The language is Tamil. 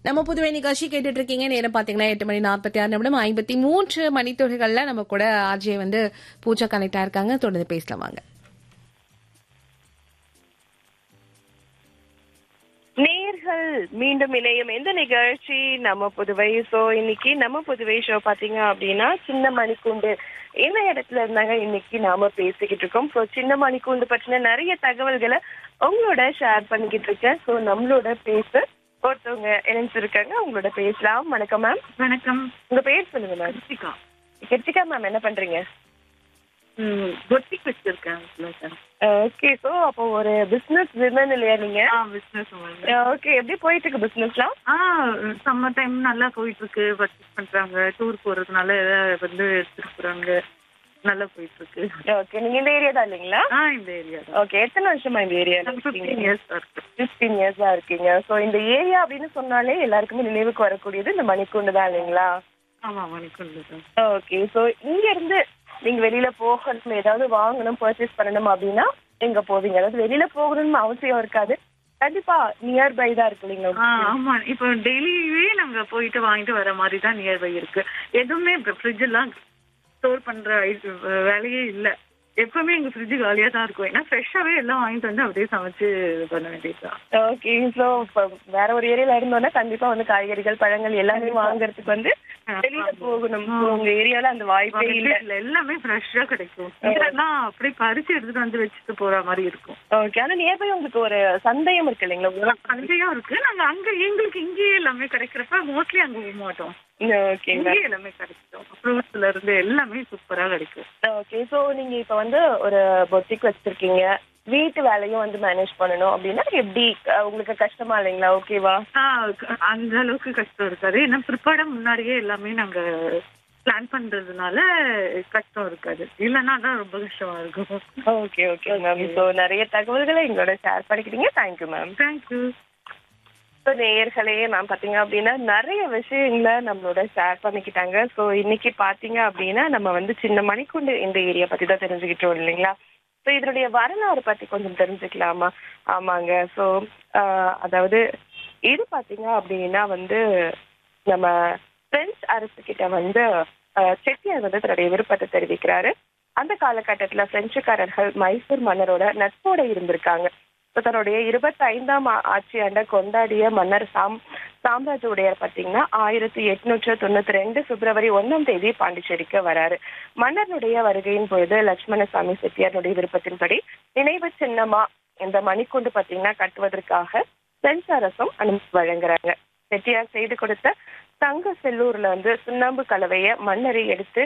நம்ம புதுவை நிகழ்ச்சி கேட்டுட்டு இருக்கீங்க நேரம் பாத்தீங்கன்னா எட்டு மணி நாற்பத்தி ஆறு நிமிடம் ஐம்பத்தி மூன்று மணித்துறைகள்ல நம்ம கூட ஆர்ஜே வந்து பூஜா கனெக்டா இருக்காங்க தொடர்ந்து பேசலாம் வாங்க நேர்கள் மீண்டும் இணையும் எந்த நிகழ்ச்சி நம்ம புதுவை சோ இன்னைக்கு நம்ம புதுவை ஷோ பாத்தீங்க அப்படின்னா சின்ன மணிக்கூண்டு என்ன இடத்துல இருந்தாங்க இன்னைக்கு நாம பேசிக்கிட்டு இருக்கோம் ஸோ சின்ன மணிக்கூண்டு பற்றின நிறைய தகவல்களை உங்களோட ஷேர் பண்ணிக்கிட்டு இருக்கேன் ஸோ நம்மளோட பேச ஒருத்தவங்க இணைஞ்சிருக்காங்க அவங்களோட பேசலாம் வணக்கம் மேம் வணக்கம் உங்க பேர் சொல்லுங்க மேம் ரித்திகா கிருத்திகா மேம் என்ன பண்றீங்க ம் பொட்டிக் வச்சிருக்கேன் சார் ஓகே ஸோ அப்போ ஒரு பிசினஸ் விமன் இல்லையா நீங்க ஆ பிஸ்னஸ் ஓகே எப்படி போயிட்டு இருக்கு பிசினஸ்லாம் ஆ சம்மர் டைம் நல்லா போயிட்டு இருக்கு பர்ச்சேஸ் பண்றாங்க டூர் போறதுனால வந்து எடுத்துட்டு போறாங்க நல்லா போயிட்டு இருக்கு ஓகே நீங்க இந்த ஏரியா தான் இல்லைங்களா ஆ இந்த ஏரியா தான் ஓகே எத்தனை வருஷமா இந்த ஏரியா ஃபிஃப்டீன் இயர்ஸ் இருக்கு ஃபிஃப்டீன் இயர்ஸா இருக்கீங்க ஸோ இந்த ஏரியா அப்படின்னு சொன்னாலே எல்லாருக்குமே நினைவுக்கு வரக்கூடியது இந்த மணிக்கூண்டு தான் இல்லைங்களா ஆமா வணக்கம் சார் ஓகே ஸோ இங்க இருந்து நீங்க வெளியில போகணும் ஏதாவது வாங்கணும் பர்ச்சேஸ் பண்ணணும் அப்படின்னா எங்க போவீங்க அதாவது வெளியில போகணும்னு அவசியம் இருக்காது கண்டிப்பா நியர்பை தான் இருக்கு இல்லைங்களா ஆ ஆமா இப்போ டெய்லியே நாங்க போயிட்டு வாங்கிட்டு வர மாதிரி தான் நியர்பை இருக்கு எதுவுமே ஃப்ரிட்ஜ் எல்லாம் ஸ்டோர் பண்ற இது, வேலையே இல்ல எப்பவுமே எங்க ஃப்ரிட்ஜ் காலியா தான் இருக்கும் ஏன்னா ஃப்ரெஷ்ஷாவே எல்லாம் வாங்கிட்டு வந்து அப்படியே சமைச்சு இது பண்ண வேண்டியதுதான் ஓகே ஸோ இப்போ வேற ஒரு ஏரியால இருந்தோம்னா கண்டிப்பா வந்து காய்கறிகள் பழங்கள் எல்லாமே வாங்குறதுக்கு வந்து வெளியில போகணும் So, உங்க ஏரியால அந்த வாய்ப்பே இல்ல இல்ல எல்லாமே ஃப்ரெஷ்ஷா கிடைக்கும் இதெல்லாம் அப்படியே பறிச்சு எடுத்துட்டு வந்து வச்சுட்டு போற மாதிரி இருக்கும் ஓகே ஆனா நியர்பை உங்களுக்கு ஒரு சந்தேகம் இருக்கு இல்லைங்களா சந்தையும் இருக்கு நாங்க அங்க எங்களுக்கு இங்கேயே எல்லாமே கிடைக்கிறப்ப மோஸ்ட்லி அங்க போக மாட்டோம் ஓகே இங்கேயே எல்லாமே கிடைக்கும் ஃப்ரூட்ஸ்ல இருந்து எல்லாமே சூப்பரா கிடைக்கும் ஓகே ஸோ நீங்க இப்ப வந்து ஒரு பொட்டிக் வச்சிருக்கீங்க வீட்டு வேலையும் வந்து மேனேஜ் பண்ணணும் அப்படின்னா எப்படி அஹ் உங்களுக்கு கஷ்டமா இல்லைங்களா ஓகேவா ஆ, க- அந்த அளவுக்கு கஷ்டம் இருக்காது ஏன்னா ப்ரிப்பேர்டா முன்னாடியே எல்லாமே நாங்க பிளான் பண்றதுனால கஷ்டம் இருக்காது இல்லைன்னா தான் ரொம்ப கஷ்டமா இருக்கும் ஓகே ஓகே மேம் ஸோ நிறைய தகவல்களை எங்களோட ஷேர் பண்ணிக்கிட்டீங்க தேங்க்யூ மேம் தேங்க்யூ ஸோ நேயர்களே மேம் பார்த்தீங்க அப்படின்னா நிறைய விஷயங்களை நம்மளோட ஷேர் பண்ணிக்கிட்டாங்க ஸோ இன்னைக்கு பார்த்தீங்க அப்படின்னா நம்ம வந்து சின்ன மணிக்குண்டு இந்த ஏரியா பற்றி தான் தெரிஞ்சுக்கிட்டோம் இல்லைங்களா ஸோ இதனுடைய வரலாறு பற்றி கொஞ்சம் தெரிஞ்சுக்கலாமா ஆமாங்க ஸோ அதாவது இது பார்த்தீங்க அப்படின்னா வந்து நம்ம பிரெஞ்சு அரசு கிட்ட வந்து ஆஹ், செட்டியார் வந்து தன்னுடைய விருப்பத்தை தெரிவிக்கிறாரு அந்த காலகட்டத்தில் பிரெஞ்சுக்காரர்கள் மைசூர் மன்னரோட நட்போட இருந்திருக்காங்க இப்போ தன்னுடைய இருபத்தி ஐந்தாம் ஆட்சி ஆண்ட கொண்டாடிய மன்னர் சாம் சாம்ராஜ் உடையார் பார்த்தீங்கன்னா ஆயிரத்தி எட்நூற்று தொண்ணூத்தி ரெண்டு பிப்ரவரி ஒன்னாம் தேதி பாண்டிச்சேரிக்கு வராரு மன்னனுடைய வருகையின் பொழுது லட்சுமணசாமி செட்டியாருடைய விருப்பத்தின்படி நினைவு சின்னமா இந்த மணிக்கூண்டு பார்த்தீங்கன்னா கட்டுவதற்காக பிரெஞ்சு அரசும் அனுமதி வழங்குறாங்க செட்டியார் செய்து கொடுத்த தங்க செல்லூர்ல வந்து சுண்ணாம்பு கலவையை மன்னரை எடுத்து